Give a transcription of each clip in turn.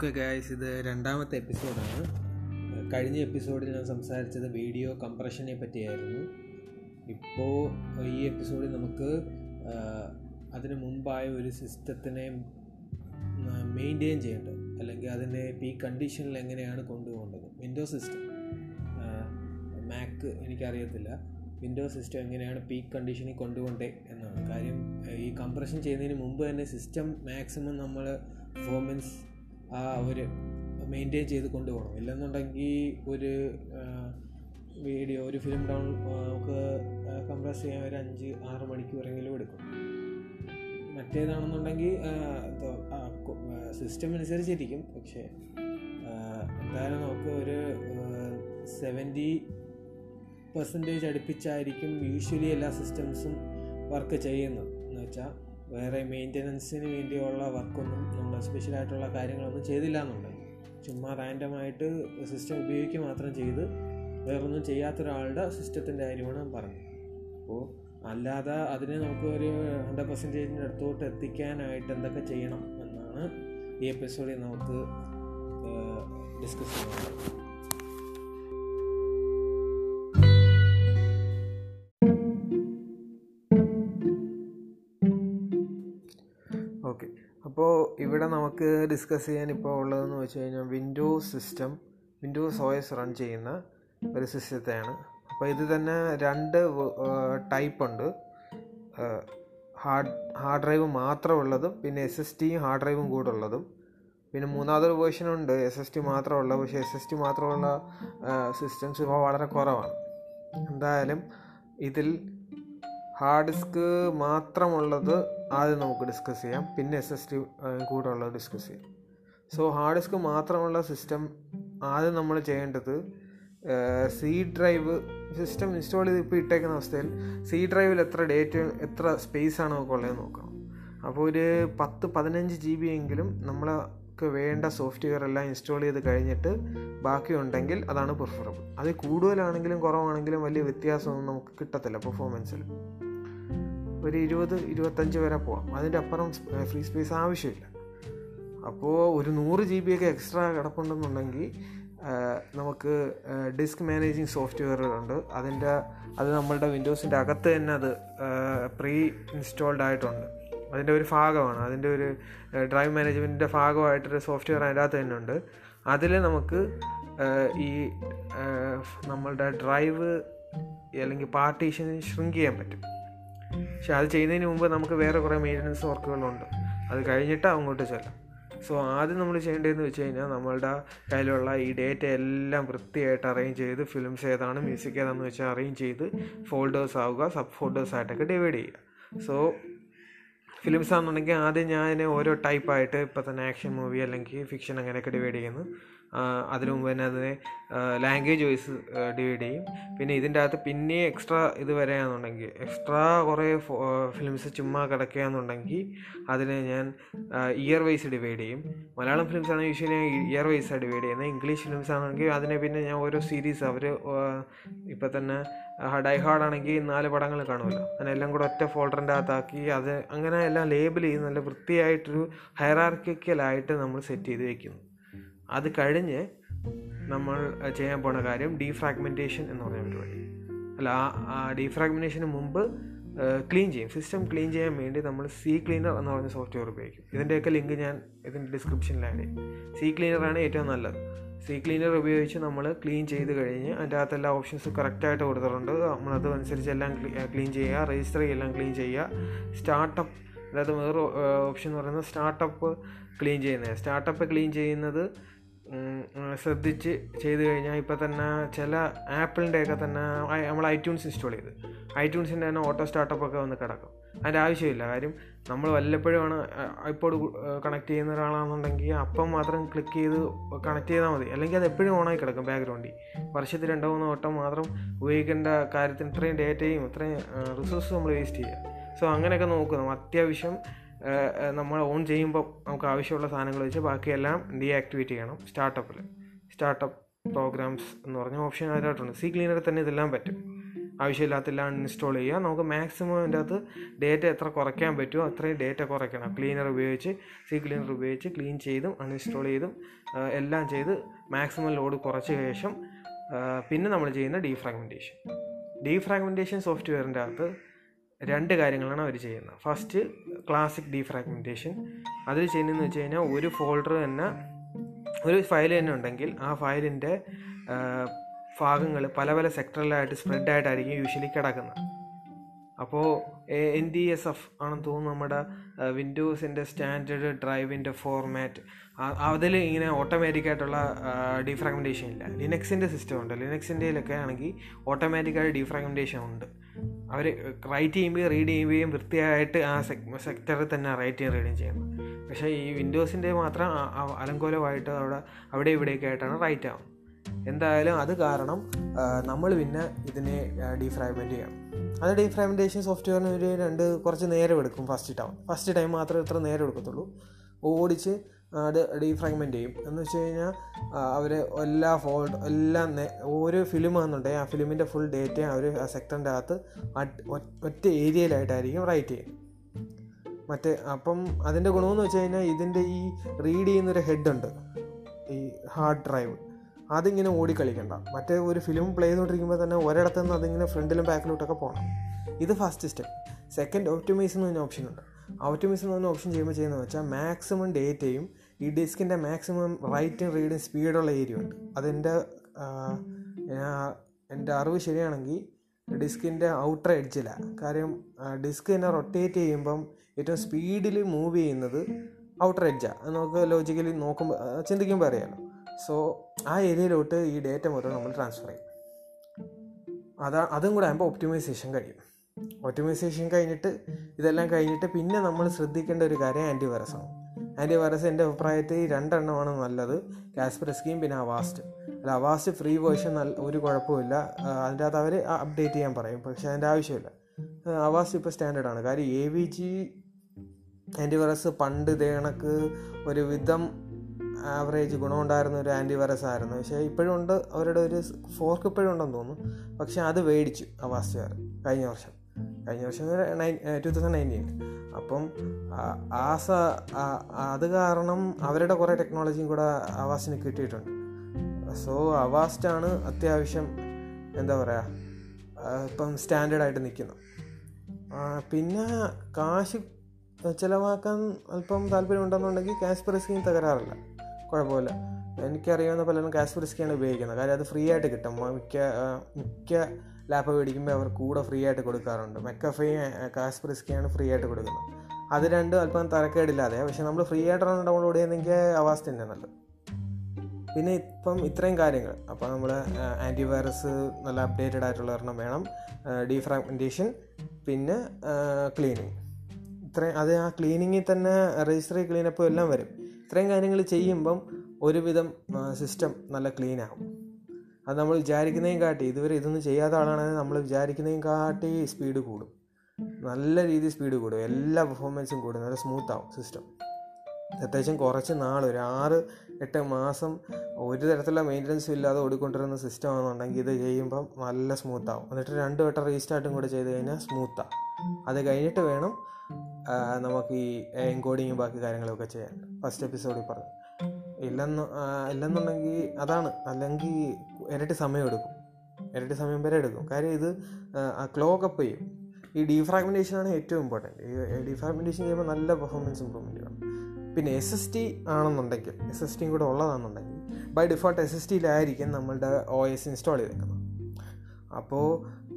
okay guys ഇത് രണ്ടാമത്തെ എപ്പിസോഡാണ് കഴിഞ്ഞ എപ്പിസോഡിൽ ഞാൻ സംസാരിച്ചത് വീഡിയോ കംപ്രഷനെ പറ്റിയായിരുന്നു ഇപ്പോൾ ഈ എപ്പിസോഡിൽ നമുക്ക് ആ, അതിന് മുമ്പായ ഒരു സിസ്റ്റത്തിനെ മെയിൻറ്റെയിൻ ചെയ്യേണ്ടത് അല്ലെങ്കിൽ അതിനെ ഈ കണ്ടീഷനിൽ എങ്ങനെയാണ് കൊണ്ടുപോകേണ്ടത് വിൻഡോ സിസ്റ്റം മാക്ക് എനിക്കറിയത്തില്ല വിൻഡോ സിസ്റ്റം എങ്ങനെയാണ് പീക്ക് കണ്ടീഷനിൽ കൊണ്ടുപോകണ്ടേ എന്നാണ് കാര്യം ആ, ഈ കംപ്രഷൻ ചെയ്യുന്നതിന് മുമ്പ് തന്നെ സിസ്റ്റം മാക്സിമം നമ്മൾ പെർഫോമൻസ് ആ ഒരു മെയിൻറ്റെയിൻ ചെയ്ത് കൊണ്ടുപോകണം ഇല്ലെന്നുണ്ടെങ്കിൽ ഒരു വീഡിയോ ഒരു ഫിലിം ഡൗൺ നമുക്ക് കംപ്രസ് ചെയ്യാൻ ഒരു അഞ്ച് ആറ് മണിക്കൂറെങ്കിലും എടുക്കും മറ്റേതാണെന്നുണ്ടെങ്കിൽ സിസ്റ്റം അനുസരിച്ചിരിക്കും പക്ഷേ ആ, എന്തായാലും നമുക്ക് ഒരു സെവൻറ്റി പെർസെൻറ്റേജ് അടുപ്പിച്ചായിരിക്കും യൂഷ്വലി എല്ലാ സിസ്റ്റംസും വർക്ക് ചെയ്യുന്നത് എന്ന് വെച്ചാൽ വേറെ മെയിൻ്റനൻസിന് വേണ്ടിയുള്ള വർക്കൊന്നും നമ്മൾ സ്പെഷ്യലായിട്ടുള്ള കാര്യങ്ങളൊന്നും ചെയ്തില്ല എന്നുണ്ടെങ്കിൽ ചുമ്മാ റാൻഡമായിട്ട് സിസ്റ്റം ഉപയോഗിക്കുക മാത്രം ചെയ്ത് വേറൊന്നും ചെയ്യാത്ത ഒരാളുടെ സിസ്റ്റത്തിൻ്റെ കാര്യമാണ് ഞാൻ പറഞ്ഞത് അപ്പോൾ അല്ലാതെ അതിനെ നമുക്ക് ഒരു ഹൺഡ്രഡ് പെർസെൻറ്റേജിൻ്റെ അടുത്തോട്ട് എത്തിക്കാനായിട്ട് എന്തൊക്കെ ചെയ്യണം എന്നാണ് ഈ എപ്പിസോഡിൽ നമുക്ക് ഡിസ്കസ് ചെയ്യുന്നത് ഓക്കെ അപ്പോൾ ഇവിടെ നമുക്ക് ഡിസ്കസ് ചെയ്യാൻ ഇപ്പോൾ ഉള്ളതെന്ന് വെച്ച് കഴിഞ്ഞാൽ Windows system Windows OS run ചെയ്യുന്ന ഒരു സിസ്റ്റത്തെയാണ് അപ്പോൾ ഇത് തന്നെ രണ്ട് ടൈപ്പ് ഉണ്ട് ഹാർഡ് ഹാർഡ് ഡ്രൈവ് മാത്രമുള്ളതും പിന്നെ എസ് എസ് ടിയും ഹാർഡ് ഡ്രൈവും കൂടെ ഉള്ളതും പിന്നെ മൂന്നാമതൊരു വേർഷൻ ഉണ്ട് എസ് എസ് ടി മാത്രമുള്ള പക്ഷേ എസ് എസ് ടി മാത്രമുള്ള സിസ്റ്റംസ് ഇപ്പോൾ വളരെ കുറവാണ് എന്തായാലും ഇതിൽ ഹാർഡ് ഡിസ്ക് മാത്രമുള്ളത് ആദ്യം നമുക്ക് ഡിസ്കസ് ചെയ്യാം പിന്നെ എസ് എസ് ടി കൂടെ ഉള്ളത് ഡിസ്കസ് ചെയ്യാം സോ ഹാർഡ് ഡിസ്ക് മാത്രമുള്ള സിസ്റ്റം ആദ്യം നമ്മൾ ചെയ്യേണ്ടത് സി ഡ്രൈവ് സിസ്റ്റം ഇൻസ്റ്റാൾ ചെയ്ത് ഇപ്പോൾ ഇട്ടേക്കുന്ന അവസ്ഥയിൽ സി ഡ്രൈവിൽ എത്ര ഡേറ്റ് എത്ര സ്പേസ് ആണ് നമുക്ക് ഉള്ളതെന്ന് നോക്കണം അപ്പോൾ ഒരു പത്ത് പതിനഞ്ച് ജി ബി എങ്കിലും നമ്മൾക്ക് വേണ്ട സോഫ്റ്റ്വെയർ എല്ലാം ഇൻസ്റ്റാൾ ചെയ്ത് കഴിഞ്ഞിട്ട് ബാക്കി ഉണ്ടെങ്കിൽ അതാണ് പ്രിഫറബിൾ അത് കൂടുതലാണെങ്കിലും കുറവാണെങ്കിലും വലിയ വ്യത്യാസമൊന്നും നമുക്ക് കിട്ടത്തില്ല പെർഫോമൻസിൽ ഒരു ഇരുപത് ഇരുപത്തഞ്ച് വരെ പോവാം അതിൻ്റെ അപ്പുറം ഫ്രീ സ്പേസ് ആവശ്യമില്ല അപ്പോൾ ഒരു നൂറ് ജി ബി ഒക്കെ എക്സ്ട്രാ കിടപ്പുണ്ടെന്നുണ്ടെങ്കിൽ നമുക്ക് ഡിസ്ക് മാനേജിങ് സോഫ്റ്റ്വെയറുകളുണ്ട് അതിൻ്റെ അത് നമ്മളുടെ വിൻഡോസിൻ്റെ അകത്ത് തന്നെ അത് പ്രീ ഇൻസ്റ്റാൾഡ് ആയിട്ടുണ്ട് അതിൻ്റെ ഒരു ഭാഗമാണ് അതിൻ്റെ ഒരു ഡ്രൈവ് മാനേജ്മെൻറ്റിൻ്റെ ഭാഗമായിട്ടൊരു സോഫ്റ്റ്വെയർ അതിൻ്റെ അകത്ത് തന്നെ ഉണ്ട് അതിൽ നമുക്ക് ഈ നമ്മളുടെ ഡ്രൈവ് അല്ലെങ്കിൽ പാർട്ടീഷൻ ഷ്രിങ്ക് ചെയ്യാൻ പറ്റും പക്ഷെ അത് ചെയ്യുന്നതിന് മുമ്പ് നമുക്ക് വേറെ കുറേ മെയിൻ്റനൻസ് വർക്കുകളുണ്ട് അത് കഴിഞ്ഞിട്ട് അങ്ങോട്ട് ചെല്ലാം സോ ആദ്യം നമ്മൾ ചെയ്യേണ്ടതെന്ന് വെച്ച് കഴിഞ്ഞാൽ നമ്മളുടെ കയ്യിലുള്ള ഈ ഡേറ്റ എല്ലാം വൃത്തിയായിട്ട് അറേഞ്ച് ചെയ്ത് ഫിലിംസ് ഏതാണ് മ്യൂസിക് ഏതാണെന്ന് വെച്ചാൽ അറേഞ്ച് ചെയ്ത് ഫോൾഡേഴ്സ് ആവുക സബ് ഫോൾഡേഴ്സ് ആയിട്ടൊക്കെ ഡിവൈഡ് ചെയ്യുക സോ ഫിലിംസ് ആണെന്നുണ്ടെങ്കിൽ ആദ്യം ഞാൻ ഓരോ ടൈപ്പായിട്ട് ഇപ്പോൾ തന്നെ ആക്ഷൻ മൂവി അല്ലെങ്കിൽ ഫിക്ഷൻ അങ്ങനെയൊക്കെ ഡിവൈഡ് ചെയ്യുന്നു അതിനു മുമ്പ് തന്നെ അതിനെ ലാംഗ്വേജ് വൈസ് ഡിവൈഡ് ചെയ്യും പിന്നെ ഇതിൻ്റെ അകത്ത് പിന്നെ എക്സ്ട്രാ ഇത് വരികയാണെന്നുണ്ടെങ്കിൽ എക്സ്ട്രാ കുറേ ഫിലിംസ് ചുമ്മാ കിടക്കുകയാണെന്നുണ്ടെങ്കിൽ അതിനെ ഞാൻ ഇയർ വൈസ് ഡിവൈഡ് ചെയ്യും മലയാളം ഫിലിംസ് ആണ് യൂഷ്വലി ഇയർ വൈസാണ് ഡിവൈഡ് ചെയ്യുന്നത് ഇംഗ്ലീഷ് ഫിലിംസ് ആണെങ്കിൽ അതിനെ പിന്നെ ഞാൻ ഓരോ സീരീസ് അവർ ഇപ്പം തന്നെ ഡൈ ഹാർഡ് ആണെങ്കിൽ നാല് പടങ്ങൾ കാണുമല്ലോ അതിനെല്ലാം കൂടെ ഒറ്റ ഫോൾഡറിൻ്റെ അകത്താക്കി അത് അങ്ങനെ എല്ലാം ലേബിൾ ചെയ്ത് നല്ല വൃത്തിയായിട്ടൊരു ഹയറാർക്കിക്കലായിട്ട് നമ്മൾ സെറ്റ് ചെയ്ത് വെക്കുന്നു അത് കഴിഞ്ഞ് നമ്മൾ ചെയ്യാൻ പോണ കാര്യം ഡീഫ്രാഗ്മെൻറ്റേഷൻ എന്ന് പറഞ്ഞ പരിപാടി അല്ല ആ ഡീഫ്രാഗ്മെൻറ്റേഷന് മുമ്പ് ക്ലീൻ ചെയ്യും സിസ്റ്റം ക്ലീൻ ചെയ്യാൻ വേണ്ടി നമ്മൾ സി ക്ലീനർ എന്ന് പറഞ്ഞ സോഫ്റ്റ്വെയർ ഉപയോഗിക്കും ഇതിൻ്റെയൊക്കെ ലിങ്ക് ഞാൻ ഇതിൻ്റെ ഡിസ്ക്രിപ്ഷനിൽ ആഡ് ചെയ്യും സി ക്ലീനറാണ് ഏറ്റവും നല്ലത് സി ക്ലീനർ ഉപയോഗിച്ച് നമ്മൾ ക്ലീൻ ചെയ്ത് കഴിഞ്ഞ് അതിൻ്റെ അകത്ത് എല്ലാ ഓപ്ഷൻസും കറക്റ്റായിട്ട് കൊടുത്തിട്ടുണ്ട് നമ്മളത് അനുസരിച്ച് എല്ലാം ക്ലീൻ ചെയ്യുക രജിസ്റ്റർ എല്ലാം ക്ലീൻ ചെയ്യുക സ്റ്റാർട്ടപ്പ് അതായത് വേറെ ഓപ്ഷൻ എന്ന് പറയുന്നത് സ്റ്റാർട്ടപ്പ് ക്ലീൻ ചെയ്യുന്നത് സ്റ്റാർട്ടപ്പ് ക്ലീൻ ചെയ്യുന്നത് ശ്രദ്ധിച്ച് ചെയ്ത് കഴിഞ്ഞാൽ ഇപ്പോൾ തന്നെ ചില ആപ്പിളിൻ്റെയൊക്കെ തന്നെ നമ്മൾ ഐറ്റ്യൂൺസ് ഇൻസ്റ്റാൾ ചെയ്ത് ഐറ്റ്യൂൺസിൻ്റെ തന്നെ ഓട്ടോ സ്റ്റാർട്ടപ്പ് ഒക്കെ വന്ന് കിടക്കും അതിൻ്റെ ആവശ്യമില്ല കാര്യം നമ്മൾ വല്ലപ്പോഴുമാണ് ഐപ്പോഡ് കണക്ട് ചെയ്യുന്ന ഒരാളാണെന്നുണ്ടെങ്കിൽ അപ്പം മാത്രം ക്ലിക്ക് ചെയ്ത് കണക്ട് ചെയ്താൽ മതി അല്ലെങ്കിൽ അത് എപ്പോഴും ഓണായി കിടക്കും ബാക്ക്ഗ്രൗണ്ടിൽ വർഷത്തിൽ രണ്ടോ മൂന്നോ വട്ടം മാത്രം ഉപയോഗിക്കേണ്ട കാര്യത്തിന് ഇത്രയും ഡേറ്റയും ഇത്രയും റിസോഴ്സ് നമ്മൾ വേസ്റ്റ് ചെയ്യുക സോ അങ്ങനെയൊക്കെ നോക്കുക അത്യാവശ്യം നമ്മൾ ഓൺ ചെയ്യുമ്പോൾ നമുക്ക് ആവശ്യമുള്ള സാധനങ്ങൾ വെച്ച് ബാക്കിയെല്ലാം ഡീആക്ടിവേറ്റ് ചെയ്യണം സ്റ്റാർട്ടപ്പിൽ സ്റ്റാർട്ടപ്പ് പ്രോഗ്രാംസ് എന്ന് പറഞ്ഞ ഓപ്ഷൻ അതിലായിട്ടുണ്ട് സി ക്ലീനറിൽ തന്നെ ഇതെല്ലാം പറ്റും ആവശ്യമില്ലാത്തെല്ലാം അൺഇൻസ്റ്റാൾ ചെയ്യുക നമുക്ക് മാക്സിമം അതിൻ്റെ അകത്ത് ഡേറ്റ എത്ര കുറയ്ക്കാൻ പറ്റുമോ അത്രയും ഡേറ്റ കുറയ്ക്കണം ക്ലീനർ ഉപയോഗിച്ച് സി ക്ലീനർ ഉപയോഗിച്ച് ക്ലീൻ ചെയ്തും അൺഇൻസ്റ്റാൾ ചെയ്തും ആ, എല്ലാം ചെയ്ത് മാക്സിമം ലോഡ് കുറച്ച ശേഷം ആ, പിന്നെ നമ്മൾ ചെയ്യുന്ന ഡീഫ്രാഗ്മെൻറ്റേഷൻ ഡീഫ്രാഗ്മെൻറ്റേഷൻ സോഫ്റ്റ്വെയറിൻ്റെ അകത്ത് രണ്ട് കാര്യങ്ങളാണ് അവർ ചെയ്യുന്നത് ഫസ്റ്റ് ക്ലാസിക് ഡീഫ്രാഗ്മെൻറ്റേഷൻ അതിൽ ചെയ്യുന്നതെന്ന് വെച്ച് കഴിഞ്ഞാൽ ഒരു ഫോൾഡർ തന്നെ ഒരു ഫയൽ തന്നെ ഉണ്ടെങ്കിൽ ആ ഫയലിൻ്റെ ഭാഗങ്ങൾ പല പല സെക്ടറിലായിട്ട് സ്പ്രെഡ് ആയിട്ടായിരിക്കും യൂഷ്വലി കിടക്കുന്നത് അപ്പോൾ എൻ ഡി എസ് എഫ് ആണെന്ന് തോന്നുന്നു നമ്മുടെ വിൻഡോസിൻ്റെ സ്റ്റാൻഡേർഡ് ഡ്രൈവിൻ്റെ ഫോർമാറ്റ് അതിൽ ഇങ്ങനെ ഓട്ടോമാറ്റിക് ആയിട്ടുള്ള ഡീഫ്രാഗ്മെൻറ്റേഷൻ ഇല്ല ലിനക്സിൻ്റെ സിസ്റ്റം ഉണ്ട് ലിനക്സിൻ്റെയിലൊക്കെ ആണെങ്കിൽ ഓട്ടോമാറ്റിക്കായി ഡീഫ്രാഗ്മെൻറ്റേഷൻ ഉണ്ട് അവർ റൈറ്റ് ചെയ്യുമ്പോൾ റീഡ് ചെയ്യുകയും വൃത്തിയായിട്ട് ആ സെക്ടറിൽ തന്നെ റൈറ്റ് ചെയ്യും റീഡിങ് ചെയ്യുന്നത് പക്ഷേ ഈ വിൻഡോസിൻ്റെ മാത്രം ആ- ആ അലങ്കോലമായിട്ട് അവിടെ അവിടെ ഇവിടെയൊക്കെ ആയിട്ടാണ് റൈറ്റ് ആവുന്നത് എന്തായാലും അത് കാരണം നമ്മൾ പിന്നെ ഇതിനെ ഡീഫ്രാഗ്മെൻറ്റ് ചെയ്യണം അത് ഡീഫ്രാഗ്മെൻറ്റേഷൻ സോഫ്റ്റ്വെയറിന് ഒരു രണ്ട് കുറച്ച് നേരം എടുക്കും ഫസ്റ്റ് ടൈം ഫസ്റ്റ് ടൈം മാത്രമേ ഇത്ര നേരം എടുക്കത്തുള്ളൂ ഓടിച്ച് അത് ഡീഫ്രാഗ്മെൻറ്റ് ചെയ്യും എന്ന് വെച്ച് കഴിഞ്ഞാൽ അവർ എല്ലാ ഫോൾഡ് എല്ലാം നേ- ഓരോ ഫിലിം എന്നുണ്ടെങ്കിൽ ആ ഫിലിമിൻ്റെ ഫുൾ ഡേറ്റ അവർ ആ സെക്ടറിൻ്റെ അകത്ത് അറ്റ് ഒ- ഒറ്റ ഏരിയയിലായിട്ടായിരിക്കും റൈറ്റ് ചെയ്യുന്നത് മറ്റേ അപ്പം അതിൻ്റെ ഗുണമെന്ന് വെച്ച് കഴിഞ്ഞാൽ ഇതിൻ്റെ ഈ റീഡ് ചെയ്യുന്നൊരു ഹെഡ് ഉണ്ട് ഈ ഹാർഡ് ഡ്രൈവ് അതിങ്ങനെ ഓടിക്കളിക്കണ്ട മറ്റേ ഒരു ഫിലിം പ്ലേ ചെയ്തുകൊണ്ടിരിക്കുമ്പോൾ തന്നെ ഒരിടത്തു നിന്ന് അതിങ്ങനെ ഫ്രണ്ടിലും ബാക്കിലോട്ടൊക്കെ പോകണം ഇത് ഫസ്റ്റ് സ്റ്റെപ്പ് സെക്കൻഡ് ഓപ്റ്റിമൈസ് എന്ന് പറഞ്ഞ ഓപ്ഷൻ ഉണ്ട് ഓപ്റ്റിമൈസ് എന്ന് പറഞ്ഞ ഓപ്ഷൻ ചെയ്യുമ്പോൾ ചെയ്യുന്നത് വെച്ചാൽ മാക്സിമം ഡേറ്റയും ഈ ഡിസ്കിൻ്റെ മാക്സിമം റൈറ്റും റീഡും സ്പീഡുള്ള ഏരിയ ഉണ്ട് അതെൻ്റെ ആ, ഞാൻ- എൻ്റെ അറിവ് ശരിയാണെങ്കിൽ ഡിസ്കിൻ്റെ ഔട്ടർ എഡ്ജിലാണ് കാര്യം ഡിസ്ക് തന്നെ റൊട്ടേറ്റ് ചെയ്യുമ്പം ഏറ്റവും സ്പീഡിൽ മൂവ് ചെയ്യുന്നത് ഔട്ടർ എഡ്ജാണ് അത് നമുക്ക് ലോജിക്കലി നോക്കുമ്പോൾ ആ, ചിന്തിക്കുമ്പോൾ അറിയാമല്ലോ സോ ആ ഏരിയയിലോട്ട് ഈ ഡേറ്റ മുതൽ നമ്മൾ ട്രാൻസ്ഫർ ചെയ്യും അതാ അതും കൂടെ ആകുമ്പോൾ ഒപ്റ്റിമൈസേഷൻ കഴിയും ഒപ്റ്റിമൈസേഷൻ കഴിഞ്ഞിട്ട് ഇതെല്ലാം കഴിഞ്ഞിട്ട് പിന്നെ നമ്മൾ ശ്രദ്ധിക്കേണ്ട ഒരു കാര്യം ആൻറ്റിവൈറസ് ആണ് ആൻറ്റിവൈറസ് എൻ്റെ അഭിപ്രായത്തിൽ രണ്ടെണ്ണമാണ് നല്ലത് കാസ്പെറസ്കീം പിന്നെ അവാസ്റ്റ് അല്ല അവാസ്റ്റ് ഫ്രീ വേർഷൻ നല്ല ഒരു കുഴപ്പമില്ല ആ, അതിൻ്റെ അകത്ത് അവർ അപ്ഡേറ്റ് ചെയ്യാൻ പറയും പക്ഷേ അതിൻ്റെ ആവശ്യമില്ല അവാസ്റ്റ് ഇപ്പോൾ സ്റ്റാൻഡേർഡ് ആണ് കാര്യം എ വി ജി ആൻറ്റിവൈറസ് പണ്ട് ഇതേ കണക്ക് ഒരു വിധം ആവറേജ് ഗുണമുണ്ടായിരുന്ന ഒരു ആൻറ്റിവൈറസ് ആയിരുന്നു പക്ഷേ ഇപ്പോഴും ഉണ്ട് അവരുടെ ഒരു ഫോർക്ക് ഇപ്പോഴും ഉണ്ടെന്ന് തോന്നുന്നു പക്ഷേ അത് മേടിച്ചു അവാസ്റ്റുകാർ കഴിഞ്ഞ വർഷം കഴിഞ്ഞ വർഷം നയൻ ടു തൗസൻഡ് നയൻറ്റീൻ അപ്പം ആ- ആ സ ആ- അത് കാരണം അവരുടെ കുറേ ടെക്നോളജിയും കൂടെ അവാസ്റ്റിന് കിട്ടിയിട്ടുണ്ട് സോ അവാസ്റ്റാണ് അത്യാവശ്യം എന്താ പറയുക ഇപ്പം സ്റ്റാൻഡേർഡായിട്ട് നിൽക്കുന്നത് ആ, പിന്നെ കാശ് ചിലവാക്കാൻ അല്പം താല്പര്യമുണ്ടെന്നുണ്ടെങ്കിൽ കാസ്പർ സ്കീം തകരാറില്ല കുഴപ്പമില്ല എനിക്കറിയാവുന്ന പലരും കാസ്പർ സ്കീയാണ് ഉപയോഗിക്കുന്നത് കാര്യം അത് ഫ്രീ ആയിട്ട് കിട്ടും മിക്ക ആ, മിക്ക ലാപ്പ് മേടിക്കുമ്പോൾ അവർ കൂടെ ഫ്രീ ആയിട്ട് കൊടുക്കാറുണ്ട് മെക്കഫൈ കാസ്പർ സ്കീയാണ് ഫ്രീ ആയിട്ട് കൊടുക്കുന്നത് അത് രണ്ടും അല്പം തരക്കേടില്ലാതെ പക്ഷെ നമ്മൾ ഫ്രീ ആയിട്ടാണ് ഡൗൺലോഡ് ചെയ്യുന്നതെങ്കിൽ അവാസ് തന്നെ നല്ലത് പിന്നെ ഇപ്പം ഇത്രയും കാര്യങ്ങൾ അപ്പോൾ നമ്മൾ ആൻറ്റിവൈറസ് നല്ല അപ്ഡേറ്റഡ് ആയിട്ടുള്ള ഒരെണ്ണം വേണം ഡീഫ്രാഗ്മെൻറ്റേഷൻ പിന്നെ ക്ലീനിങ് ഇത്രയും അത് ആ ക്ലീനിങ്ങിൽ തന്നെ രജിസ്റ്ററി ക്ലീനപ്പും എല്ലാം വരും ഇത്രയും കാര്യങ്ങൾ ചെയ്യുമ്പം ഒരുവിധം സിസ്റ്റം നല്ല ക്ലീൻ ആകും അത് നമ്മൾ വിചാരിക്കുന്നതും കാട്ടി ഇതുവരെ ഇതൊന്നും ചെയ്യാത്ത ആളാണെങ്കിൽ നമ്മൾ വിചാരിക്കുന്നതും കാട്ടി സ്പീഡ് കൂടും നല്ല രീതിയിൽ സ്പീഡ് കൂടും എല്ലാ പെർഫോമൻസും കൂടും നല്ല സ്മൂത്ത് ആവും സിസ്റ്റം അത്യാവശ്യം കുറച്ച് നാൾ ഒരു ആറ് എട്ട് മാസം ഒരു തരത്തിലുള്ള മെയിൻ്റനൻസും ഇല്ലാതെ ഓടിക്കൊണ്ടിരുന്ന സിസ്റ്റം ആണെന്നുണ്ടെങ്കിൽ ഇത് ചെയ്യുമ്പം നല്ല സ്മൂത്ത് ആവും എന്നിട്ട് രണ്ട് വട്ടം റീസ്റ്റാർട്ടും കൂടെ ചെയ്ത് കഴിഞ്ഞാൽ സ്മൂത്താണ് അത് കഴിഞ്ഞിട്ട് വേണം ആ, നമുക്ക് ഈ എൻകോഡിങ്ങും ബാക്കി കാര്യങ്ങളൊക്കെ ചെയ്യാൻ ഫസ്റ്റ് എപ്പിസോഡിൽ പറഞ്ഞു ഇല്ലെന്ന് ആ, ഇല്ലെന്നുണ്ടെങ്കിൽ അതാണ് അല്ലെങ്കിൽ ഇരട്ടി സമയം എടുക്കും ഇരട്ടി സമയം വരെ എടുക്കും കാര്യം ഇത് ക്ലോക്ക് അപ്പ് ചെയ്യും ഈ ഡീഫ്രാഗ്മെൻറ്റേഷൻ ആണ് ഏറ്റവും ഇമ്പോർട്ടൻറ്റ് ഈ ഡീഫ്രാഗ്മെൻറ്റേഷൻ ചെയ്യുമ്പോൾ നല്ല പെർഫോമൻസ് ഇമ്പ്രൂവ്മെൻറ്റ് വേണം പിന്നെ എസ് എസ് ടി ആണെന്നുണ്ടെങ്കിൽ എസ് എസ് ടിയും കൂടെ ഉള്ളതാണെന്നുണ്ടെങ്കിൽ ബൈ ഡിഫോൾട്ട് എസ് എസ് ടിയിലായിരിക്കും നമ്മളുടെ ഒ എസ് ഇൻസ്റ്റാൾ ചെയ്തേക്കുന്നത് അപ്പോൾ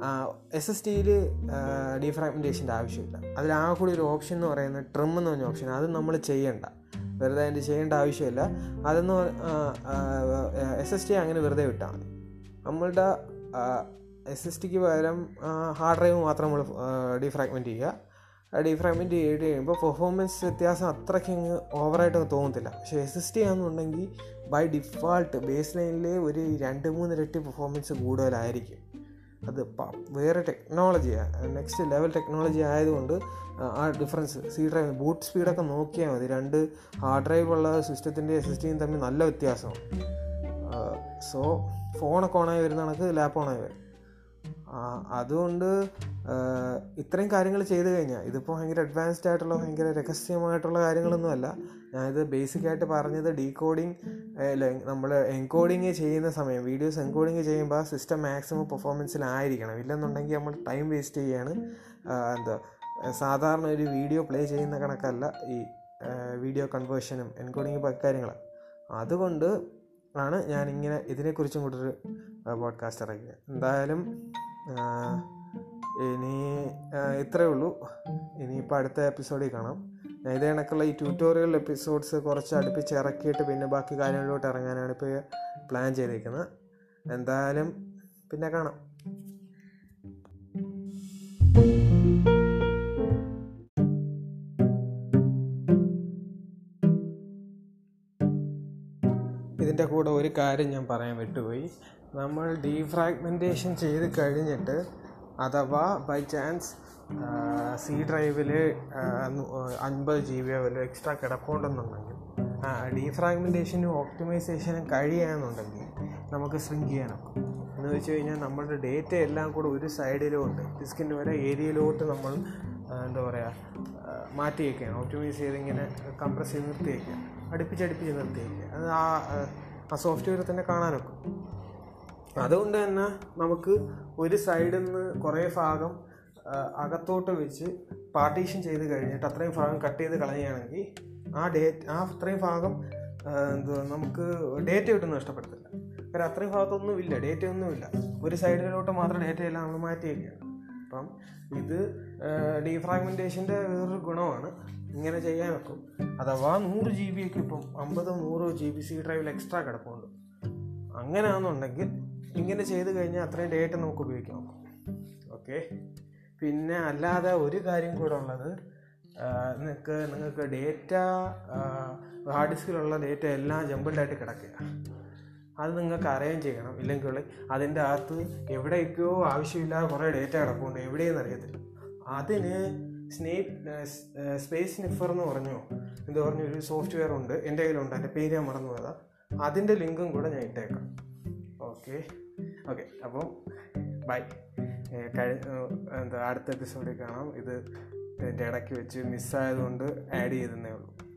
എസ് എസ് ടിയിൽ ഡീഫ്രാഗ്മെൻറ്റേഷൻ്റെ ആവശ്യമില്ല അതിൽ ആ കൂടി ഒരു ഓപ്ഷൻ എന്ന് പറയുന്നത് ട്രിം എന്ന് പറഞ്ഞ ഓപ്ഷൻ അത് നമ്മൾ ചെയ്യണ്ട വെറുതെ അതിൻ്റെ ചെയ്യേണ്ട ആവശ്യമില്ല അതെന്ന് എസ് എസ് ടി അങ്ങനെ വെറുതെ വിട്ടാൽ മതി നമ്മളുടെ എസ് എസ് ടിക്ക് പകരം ഹാർഡ് ഡ്രൈവ് മാത്രം നമ്മൾ ഡീഫ്രാഗ്മെൻറ്റ് ചെയ്യുക ഡീഫ്രാഗ്മെൻറ്റ് ചെയ്ത് കഴിയുമ്പോൾ പെർഫോമൻസ് വ്യത്യാസം അത്രയ്ക്ക് അങ്ങ് ഓവറായിട്ട് തോന്നത്തില്ല പക്ഷേ എസ് എസ് ടി ആണെന്നുണ്ടെങ്കിൽ ബൈ ഡിഫാൾട്ട് ബേസ് ലൈനിൽ ഒരു രണ്ട് മൂന്ന് ഇരട്ടി പെർഫോമൻസ് കൂടുതലായിരിക്കും അത് പ- വേറെ ടെക്നോളജിയാണ് നെക്സ്റ്റ് ലെവൽ ടെക്നോളജി ആയതുകൊണ്ട് ആ ഡിഫറൻസ് സി ഡ്രൈവ് ബൂട്ട് സ്പീഡൊക്കെ നോക്കിയാൽ മതി രണ്ട് ഹാർഡ് ഡ്രൈവ് ഉള്ള സിസ്റ്റത്തിൻ്റെ എസ് എസ് ടിയും തമ്മിൽ നല്ല വ്യത്യാസമാണ് സോ ഫോണൊക്കെ ഓണായി വരുന്ന കണക്ക് ലാപ്പ് ഓണായി വരും ആ, അതുകൊണ്ട് ആ, ഇത്രയും കാര്യങ്ങൾ ചെയ്തു കഴിഞ്ഞാൽ ഇതിപ്പോൾ ഭയങ്കര അഡ്വാൻസ്ഡ് ആയിട്ടുള്ള ഭയങ്കര രഹസ്യമായിട്ടുള്ള കാര്യങ്ങളൊന്നുമല്ല ഞാനിത് ബേസിക് ആയിട്ട് പറഞ്ഞത് ഡീകോഡിങ് നമ്മൾ എൻകോഡിങ് ചെയ്യുന്ന സമയം വീഡിയോസ് എൻകോഡിങ് ചെയ്യുമ്പോൾ സിസ്റ്റം മാക്സിമം പെർഫോമൻസിലായിരിക്കണം ഇല്ലെന്നുണ്ടെങ്കിൽ നമ്മൾ ടൈം വേസ്റ്റ് ചെയ്യാണ് ആ, എന്താ സാധാരണ ഒരു വീഡിയോ പ്ലേ ചെയ്യുന്ന കണക്കല്ല ഈ വീഡിയോ കൺവേർഷനും എൻകോഡിങ് കാര്യങ്ങൾ അതുകൊണ്ട് ആണ് ഞാനിങ്ങനെ ഇതിനെക്കുറിച്ചും കൂടൊരു പോഡ്കാസ്റ്റ് ഇറക്കിയത് എന്തായാലും ആ, ഇനി ആ, ഇത്രയേ ഉള്ളൂ ഇനിയിപ്പോൾ അടുത്ത എപ്പിസോഡിൽ കാണാം ഞാൻ ഇത് കണക്കുള്ള ഈ ട്യൂട്ടോറിയൽ എപ്പിസോഡ്സ് കുറച്ച് അടുപ്പിച്ച് ഇറക്കിയിട്ട് പിന്നെ ബാക്കി കാര്യങ്ങളിലോട്ട് ഇറങ്ങാനാണ് ഇപ്പോൾ പ്ലാൻ ചെയ്തിരിക്കുന്നത് എന്തായാലും പിന്നെ കാണാം ഇതിൻ്റെ കൂടെ ഒരു കാര്യം ഞാൻ പറയാൻ വിട്ടുപോയി നമ്മൾ ഡീഫ്രാഗ്മെൻറ്റേഷൻ ചെയ്ത് കഴിഞ്ഞിട്ട് അഥവാ ബൈ ചാൻസ് സി ഡ്രൈവിൽ അൻപത് ജി ബിയോ വല്ലതും എക്സ്ട്രാ കിടപ്പുണ്ടെന്നുണ്ടെങ്കിൽ ഡീഫ്രാഗ്മെൻറ്റേഷനും ഓപ്റ്റിമൈസേഷനും കഴിയുകയാണെന്നുണ്ടെങ്കിൽ നമുക്ക് സ്ട്രിങ്ക് ചെയ്യാനൊക്കെ എന്ന് വെച്ച് കഴിഞ്ഞാൽ നമ്മുടെ ഡേറ്റ എല്ലാം കൂടെ ഒരു സൈഡിലോട്ട് ഡിസ്കിൻ്റെ വരെ ഏരിയയിലോട്ട് നമ്മൾ ആ, എന്താ പറയുക മാറ്റി വയ്ക്കുകയാണ് ഓപ്റ്റിമൈസ് ചെയ്ത് ഇങ്ങനെ കംപ്രസ് ചെയ്ത് നിർത്തി വയ്ക്കുക അടുപ്പിച്ചടുപ്പിച്ച് നിർത്തി വയ്ക്കുക അത് ആ ആ സോഫ്റ്റ്വെയർ തന്നെ കാണാനൊക്കെ അതുകൊണ്ട് തന്നെ നമുക്ക് ഒരു സൈഡിൽ നിന്ന് കുറേ ഭാഗം ആ, അകത്തോട്ട് വെച്ച് പാർട്ടീഷൻ ചെയ്ത് കഴിഞ്ഞിട്ട് അത്രയും ഭാഗം കട്ട് ചെയ്ത് കളയുകയാണെങ്കിൽ ആ ഡേറ്റ് ആ അത്രയും ഭാഗം ആ, എന്തുവാ നമുക്ക് ഡേറ്റ ഒട്ടും നഷ്ടപ്പെടുത്തില്ല കാരണം അത്രയും ഭാഗത്തൊന്നും ഇല്ല ഡേറ്റ ഒന്നുമില്ല ഒരു സൈഡിലോട്ട് മാത്രം ഡേറ്റ എല്ലാം നമ്മൾ മാറ്റി വയ്ക്കുകയാണ് അപ്പം ഇത് ഡീഫ്രാഗ്മെൻറ്റേഷൻ്റെ വേറൊരു ഗുണമാണ് ഇങ്ങനെ ചെയ്യാനൊക്കും അഥവാ നൂറ് ജി ബി ഒക്കെ ഇപ്പം അമ്പത് നൂറ് ജി ബി സി ഡ്രൈവിൽ എക്സ്ട്രാ കിടപ്പുണ്ട് അങ്ങനെയാണെന്നുണ്ടെങ്കിൽ ഇങ്ങനെ ചെയ്ത് കഴിഞ്ഞാൽ അത്രയും ഡേറ്റ നമുക്ക് ഉപയോഗിക്കാൻ നോക്കും ഓക്കെ പിന്നെ അല്ലാതെ ഒരു കാര്യം കൂടെ ഉള്ളത് നിങ്ങൾക്ക് നിങ്ങൾക്ക് ഡേറ്റ ഹാർഡ് ഡിസ്കിലുള്ള ഡേറ്റ എല്ലാം ജമ്പിൾഡായിട്ട് കിടക്കുക അത് നിങ്ങൾക്ക് അറേഞ്ച് ചെയ്യണം ഇല്ലെങ്കിൽ അതിൻ്റെ അകത്ത് എവിടെയൊക്കെയോ ആവശ്യമില്ലാതെ കുറേ ഡേറ്റ കിടപ്പുണ്ട് എവിടെയെന്ന് അറിയത്തില്ല അതിന് സ്നേപ്പ് സ്പേസ് നിഫർ എന്ന് പറഞ്ഞു എന്താ പറഞ്ഞ ഒരു സോഫ്റ്റ്വെയർ ഉണ്ട് എൻ്റെ കയ്യിലുണ്ട് എൻ്റെ പേര് ഞാൻ മറന്നു പോയതാ അതിൻ്റെ ലിങ്കും കൂടെ ഞാൻ ഇട്ടേക്കാം ഓക്കെ ഓക്കെ അപ്പം ബൈ കഴി എന്താ അടുത്ത എപ്പിസോഡിൽ കാണാം ഇത് ഇതിൻ്റെ ഇടയ്ക്ക് വെച്ച് മിസ്സായതുകൊണ്ട് ആഡ് ചെയ്തതേ ഉള്ളൂ